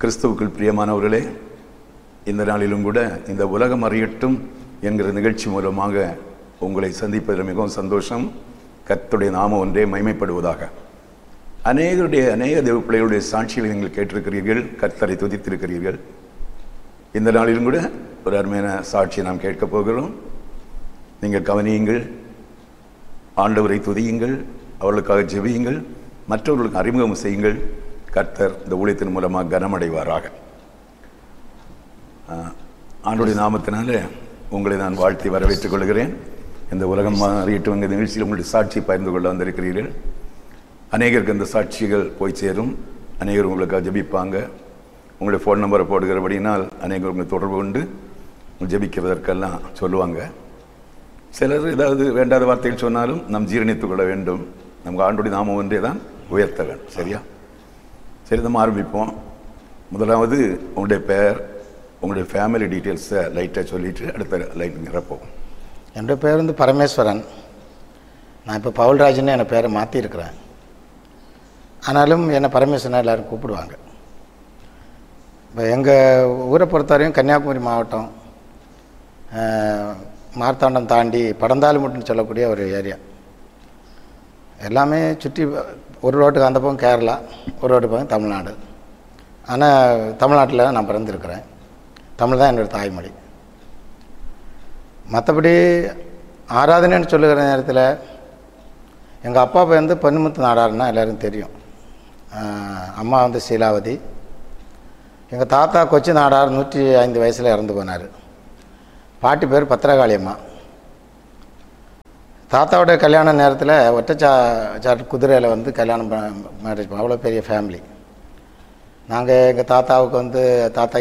கிறிஸ்துவுக்குள் பிரியமானவர்களே இந்த நாளிலும் கூட இந்த உலகம் அறியட்டும் என்கிற நிகழ்ச்சி மூலமாக உங்களை சந்திப்பதில் மிகவும் சந்தோஷம் கர்த்தருடைய நாமம் ஒன்றே மைமைப்படுவதாக அநேகருடைய அநேக தேவ பிள்ளைகளுடைய சாட்சிகளை நீங்கள் கேட்டிருக்கிறீர்கள் கர்த்தரை துதித்திருக்கிறீர்கள் இந்த நாளிலும் கூட ஒரு அருமையான சாட்சியை நாம் கேட்கப் போகிறோம் நீங்கள் கவனியுங்கள் ஆண்டவரை துதியுங்கள் அவர்களுக்காக ஜெபியுங்கள் மற்றவர்களுக்கு அறிமுகம் செய்யுங்கள் கர்த்தர் இந்த ஊழியத்தின் மூலமாக கனமடைவாராக ஆஹ், ஆண்டுடைய நாமத்தினால உங்களை நான் வாழ்த்தி வரவேற்றுக் கொள்கிறேன் இந்த உலகம் அறியட்டும் என்ற நிகழ்ச்சியில் உங்களுடைய சாட்சி பகிர்ந்து கொள்ள வந்திருக்கிறீர்கள் அநேகருக்கு இந்த சாட்சிகள் போய் சேரும் அநேகர் உங்களுக்காக ஜெபிப்பாங்க உங்களுடைய ஃபோன் நம்பரை போடுகிறபடினால் அநேகர் உங்களை தொடர்பு கொண்டு ஜெபிக்கிறதற்கெல்லாம் சொல்லுவாங்க சிலர் ஏதாவது வேண்டாத வார்த்தைகள் சொன்னாலும் நாம் ஜீரணித்துக் கொள்ள வேண்டும் நமக்கு ஆண்டுடைய நாமம் ஒன்றே தான் உயர்த்த வேண்டும் சரியா சரி நம்ம ஆரம்பிப்போம் முதலாவது உங்களுடைய பெயர் உங்களுடைய ஃபேமிலி டீட்டெயில்ஸை லைட்டாக சொல்லிட்டு அடுத்த லைட் நிரப்போம் என்னுடைய பேர் வந்து பரமேஸ்வரன் நான் இப்போ பவுல்ராஜ்னு என் பேரை மாற்றிருக்கிறேன் ஆனாலும் என்னை பரமேஸ்வரன் எல்லாரும் கூப்பிடுவாங்க இப்போ எங்கள் ஊரை பொறுத்தவரையும் கன்னியாகுமரி மாவட்டம் அஹ், மார்த்தாண்டம் தாண்டி படந்தாலுமுட்டுன்னு சொல்லக்கூடிய ஒரு ஏரியா எல்லாமே சுற்றி ஒரு ரோட்டுக்கு அந்த பக்கம் கேரளா ஒரு ரோட்டு பக்கம் தமிழ்நாடு ஆனால் தமிழ்நாட்டில் நான் பிறந்திருக்கிறேன் தமிழ் தான் என்னோடய தாய்மொழி மற்றபடி ஆராதனைன்னு சொல்லுகிற நேரத்தில் எங்கள் அப்பா வந்து பொன்முத்து நாடாருன்னா எல்லாருக்கும் தெரியும் ஆஹ் அம்மா வந்து சீலாவதி எங்கள் தாத்தா கொச்சி நாடார் நூற்றி ஐந்து வயசில் இறந்து போனார் பாட்டி பேர் பத்திரகாளி அம்மா தாத்தாவோட கல்யாண நேரத்தில் ஒட்டச்சா சாட்டு குதிரையில் வந்து கல்யாணம் மேரேஜ் அவ்வளோ பெரிய ஃபேமிலி நாங்கள் எங்கள் தாத்தாவுக்கு வந்து தாத்தா